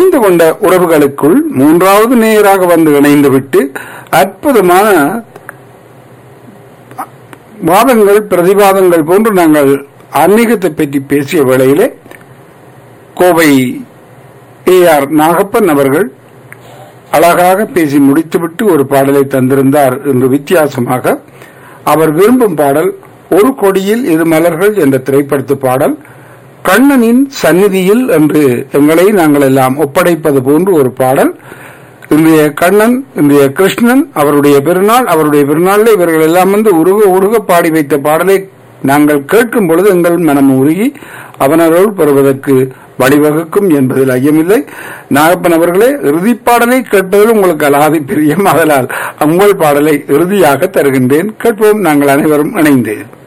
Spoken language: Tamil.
இணைந்து கொண்ட உறவுகளுக்குள் மூன்றாவது நேயராக வந்து இணைந்துவிட்டு அற்புதமான வாதங்கள் பிரதிவாதங்கள் போன்று நாங்கள் ஆன்மீகத்தை பற்றி பேசிய வேளையிலே கோவை ஏ ஆர் நாகப்பன் அவர்கள் அழகாக பேசி முடித்துவிட்டு ஒரு பாடலை தந்திருந்தார் என்று வித்தியாசமாக அவர் விரும்பும் பாடல் ஒரு கொடியில் இரு மலர்கள் என்ற திரைப்படத்து பாடல் கண்ணனின் சந்நிதியில் என்று எங்களை நாங்கள் எல்லாம் ஒப்படைப்பது போன்று ஒரு பாடல் இன்றைய கண்ணன் இன்றைய கிருஷ்ணன் அவருடைய பெருநாள் அவருடைய பெருநாளில் இவர்கள் எல்லாம் வந்து உருக உருக பாடி வைத்த பாடலை நாங்கள் கேட்கும் பொழுது எங்கள் மனம் உருகி அவனருள் பெறுவதற்கு வழிவகுக்கும் என்பதில் ஐயமில்லை நாகப்பன் அவர்களே இறுதிப் பாடலை கேட்பதில் உங்களுக்கு அலாதி பிரியம் அதனால் உங்கள் பாடலை இறுதியாக தருகின்றேன் கேட்போம் நாங்கள் அனைவரும் இணைந்து